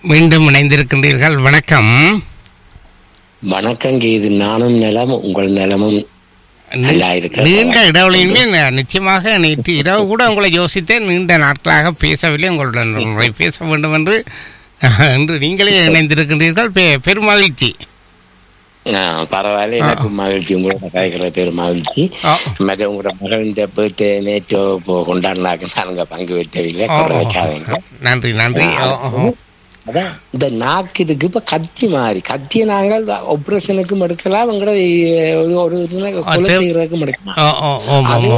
மீண்டும் இணைந்திருக்கின்றீர்கள் வணக்கம் வணக்கங்க இது நானும் நிலம் உங்கள் நிலமும் நல்லா இருக்கிறது. நீண்ட இடைவெளியுமே ந- நிச்சயமாக நேற்று இரவு கூட உங்களை யோசித்தேன் நீண்ட நாட்களாக பேசவில்லை உங்களுடன் ஒரு முறை பேச வேண்டும் என்று அஹ், இன்று நீங்களே இணைந்திருக்கின்றீர்கள் பெ- பெருமகிழ்ச்சி ஆ, பரவாயில்ல எனக்கு மகிழ்ச்சி உங்களோட கதைக்கிற பேர் மகிழ்ச்சி ஆ. மற்ற உங்களோட மகளின் பர்த்டே நேற்று இப்போ கொண்டாடினாக்க நாங்க பங்கு பெற்றவில்லை ஓ, குறை ஓ, வைக்காதீங்க நன்றி நன்றி ஓ, ஓ. அதான் இந்த நாக்கு இதுக்கு இப்ப கத்தி மாறி கத்திய நாங்கள் ஆபரேஷனுக்கும் எடுக்கலாம் எங்கட ஒரு ஒரு இதுல கொலை தேவ- செய்யறதுக்கும் எடுக்கலாம் ஓ, ஓ, ஓ, ஓ, ஓ.